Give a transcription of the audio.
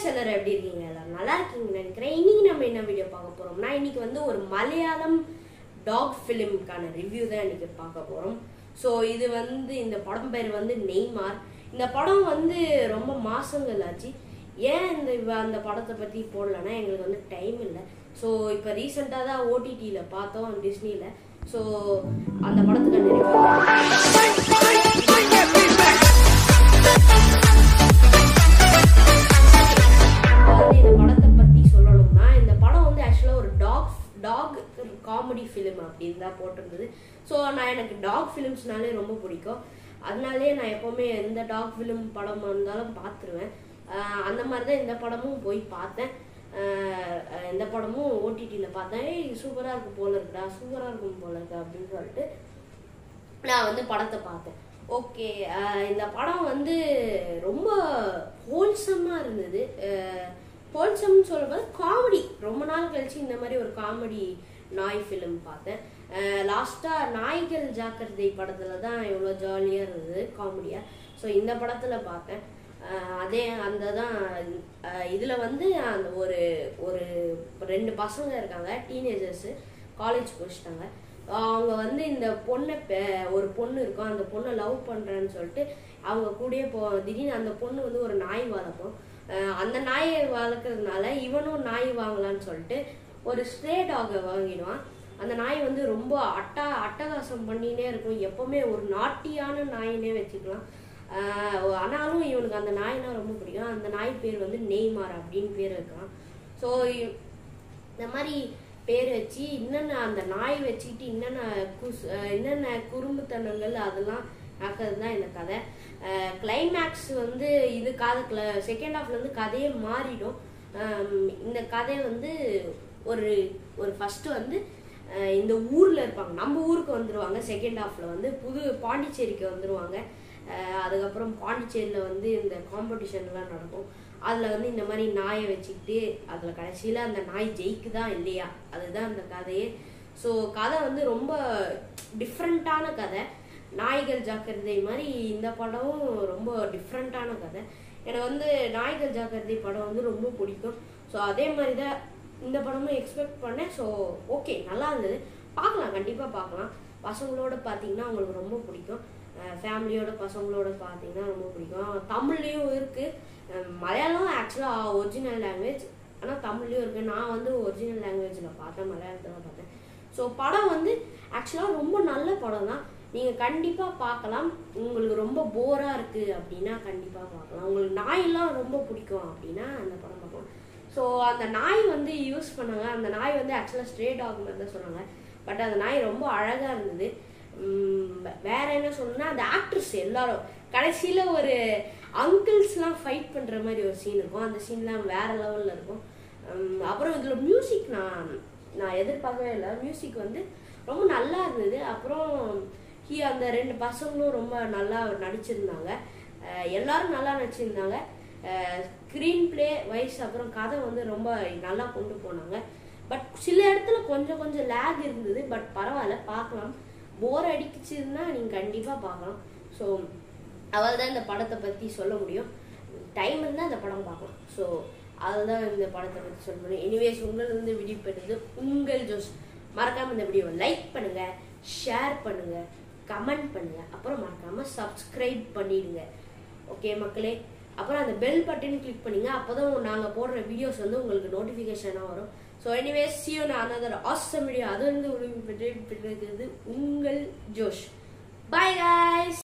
guys எல்லாரும் எப்படி இருக்கீங்க எல்லாரும் நல்லா இருக்கீங்கன்னு நினைக்கிறேன் இன்னைக்கு நம்ம என்ன வீடியோ பார்க்க போறோம்னா இன்னைக்கு வந்து ஒரு மலையாளம் டாக் ஃபிலிமுக்கான ரிவ்யூ தான் இன்னைக்கு பார்க்க போறோம் ஸோ இது வந்து இந்த படம் பேர் வந்து நெய்மார் இந்த படம் வந்து ரொம்ப மாசங்கள் ஆச்சு ஏன் இந்த இவ- அந்த படத்தை பத்தி போடலன்னா எங்களுக்கு வந்து டைம் இல்லை ஸோ இப்போ ரீசெண்டாக தான் ஓடிடியில் பார்த்தோம் டிஸ்னியில் ஸோ அந்த படத்துக்கான ரிவ்யூ அதாவது இந்த படத்தை பத்தி சொல்லணும்னா இந்த படம் வந்து ஆக்சுவலா ஒரு டாக் டாக் காமெடி ஃபிலிம் அப்படின்னு தான் போட்டிருந்தது ஸோ நான் எனக்கு டாக் ஃபிலிம்ஸ்னாலே ரொம்ப பிடிக்கும் அதனாலே நான் எப்பவுமே எந்த டாக் ஃபிலிம் படம் இருந்தாலும் பார்த்துருவேன் ஆஹ் அந்த மாதிரி தான் இந்த படமும் போய் பார்த்தேன் ஆஹ் அஹ் இந்த படமும் ஓடிடியில் பார்த்தேன் ஏய் சூப்பராக இருக்கும் போல இருக்குடா சூப்பராக இருக்கும் போல இருக்கு அப்படின்னு சொல்லிட்டு நான் வந்து படத்தை பார்த்தேன் ஓகே இந்த படம் வந்து ரொம்ப ஹோல்சமாக இருந்தது ஹோல்சம்னு சொல்லும்போது காமெடி ரொம்ப நாள் கழிச்சு இந்த மாதிரி ஒரு காமெடி நாய் ஃபிலிம் பார்த்தேன் லாஸ்ட்டாக நாய்கள் ஜாக்கிரதை படத்தில் தான் இவ்வளோ ஜாலியாக இருந்தது காமெடியாக ஸோ இந்த படத்தில் பார்த்தேன் அஹ் அதே அந்த தான் இதில் வந்து அந்த ஒரு ஒரு ரெண்டு பசங்க இருக்காங்க டீனேஜர்ஸு காலேஜ் போயிட்டாங்க அவங்க வந்து இந்த பொண்ணை பெ- ஒரு பொண்ணு இருக்கும் அந்த பொண்ணை லவ் பண்ணுறேன்னு சொல்லிட்டு அவங்க கூடயே போ திடீர்னு அந்த பொண்ணு வந்து ஒரு நாய் வளர்க்கும் அஹ் அந்த நாயை வளர்க்கறதுனால இவனும் நாய் வாங்கலாம்னு சொல்லிட்டு ஒரு ஸ்ட்ரே டாகை வாங்கிடுவான் அந்த நாய் வந்து ரொம்ப அட்டா அட்டகாசம் பண்ணினே இருக்கும் எப்பவுமே ஒரு நாட்டியான நாயினே வச்சுக்கலாம் ஆஹ் ஆனாலும் இவனுக்கு அந்த நாய்னா ரொம்ப பிடிக்கும் அந்த நாய் பேர் வந்து நெய்மார் அப்படின்னு பேர் வைக்கலாம் ஸோ இந்த மாதிரி பேர் வச்சு என்னென்ன அந்த நாய் வச்சுக்கிட்டு என்னென்ன குஸ் அஹ் என்னென்ன குறும்புத்தனங்கள் அதெல்லாம் ஆக்கிறது தான் இந்த கதை கிளைமேக்ஸ் வந்து இது கதை செகண்ட் ஹாஃப்ல இருந்து கதையே மாறிடும் ஆம், இந்த கதை வந்து ஒரு ஒரு ஃபர்ஸ்ட் வந்து அஹ் இந்த ஊர்ல இருப்பாங்க நம்ம ஊருக்கு வந்துருவாங்க செகண்ட் ஹாஃப்ல வந்து புது பாண்டிச்சேரிக்கு வந்துருவாங்க அஹ் அதுக்கப்புறம் பாண்டிச்சேரியில வந்து இந்த காம்படிஷன்லாம் நடக்கும் அதுல வந்து இந்த மாதிரி நாயை வச்சுக்கிட்டு அதுல கடைசியில அந்த நாய் ஜெயிக்குதா இல்லையா அதுதான் அந்த கதையே ஸோ கதை வந்து ரொம்ப டிஃப்ரெண்ட்டான கதை நாய்கள் ஜாக்கிரதை மாதிரி இந்த படமும் ரொம்ப டிஃப்ரெண்ட்டான கதை எனக்கு வந்து நாய்கள் ஜாக்கிரதை படம் வந்து ரொம்ப பிடிக்கும் ஸோ அதே மாதிரி தான் இந்த படமும் எக்ஸ்பெக்ட் பண்ணேன் ஸோ ஓகே நல்லா இருந்தது பார்க்கலாம் கண்டிப்பாக பார்க்கலாம் பசங்களோட பார்த்தீங்கன்னா உங்களுக்கு ரொம்ப பிடிக்கும் ஃபேமிலியோட பசங்களோட பார்த்தீங்கன்னா ரொம்ப பிடிக்கும் தமிழ்லேயும் இருக்குது மலையாளம் ஆக்சுவலாக ஒரிஜினல் லாங்குவேஜ் ஆனால் தமிழ்லேயும் இருக்குது நான் வந்து ஒரிஜினல் லாங்குவேஜில் பார்த்தேன் மலையாளத்தில் பார்த்தேன் ஸோ படம் வந்து ஆக்சுவலாக ரொம்ப நல்ல படம் தான் நீங்கள் கண்டிப்பாக பார்க்கலாம் உங்களுக்கு ரொம்ப போராக இருக்குது அப்படின்னா கண்டிப்பாக பார்க்கலாம் உங்களுக்கு நாயெல்லாம் ரொம்ப பிடிக்கும் அப்படின்னா அந்த படம் பார்க்கலாம் ஸோ அந்த நாய் வந்து யூஸ் பண்ணாங்க அந்த நாய் வந்து ஆக்சுவலாக ஸ்ட்ரே டாக் மாதிரி தான் சொன்னாங்க பட் அந்த நாய் ரொம்ப அழகாக இருந்தது உம் வேற என்ன சொல்லணும்னா அந்த ஆக்ட்ரஸ் எல்லாரும் கடைசியில் ஒரு அங்கிள்ஸ்லாம் ஃபைட் பண்ணுற மாதிரி ஒரு சீன் இருக்கும் அந்த சீன்லாம் வேற லெவலில் இருக்கும் உம் அப்புறம் இதில் மியூசிக் நான் நான் எதிர்பார்க்கவே இல்லை மியூசிக் வந்து ரொம்ப நல்லா இருந்தது அப்புறம் ஹி அந்த ரெண்டு பசங்களும் ரொம்ப நல்லா நடிச்சிருந்தாங்க அஹ் எல்லாரும் நல்லா நடிச்சிருந்தாங்க ஸ்க்ரீன் ப்ளே வைஸ் அப்புறம் கதை வந்து ரொம்ப நல்லா கொண்டு போனாங்க பட் சில இடத்துல கொஞ்சம் கொஞ்சம் லேக் இருந்தது பட் பரவாயில்ல பார்க்கலாம் போர் அடிச்சுன்னா நீங்கள் கண்டிப்பாக பார்க்கலாம் ஸோ அவள் தான் இந்த படத்தை பற்றி சொல்ல முடியும் டைம் இருந்தால் இந்த படம் பார்க்கலாம் ஸோ அதுதான் இந்த படத்தை பற்றி சொல்ல முடியும் எனிவேஸ் உங்கள் வந்து வீடியோ பெற்றது உங்கள் ஜோஸ் மறக்காம இந்த வீடியோவை லைக் பண்ணுங்க ஷேர் பண்ணுங்க கமெண்ட் பண்ணுங்க அப்புறம் மறக்காம சப்ஸ்கிரைப் பண்ணிடுங்க ஓகே மக்களே அப்புறம் அந்த பெல் பட்டன் கிளிக் பண்ணுங்க அப்பதான் நாங்க போடுற வீடியோஸ் வந்து உங்களுக்கு நோட்டிபிகேஷனா வரும் so anyways see you in another awesome video அது வந்து உங்களுக்கு பெற்று பெற்றிருக்கிறது உங்கள் ஜோஷ் பை guys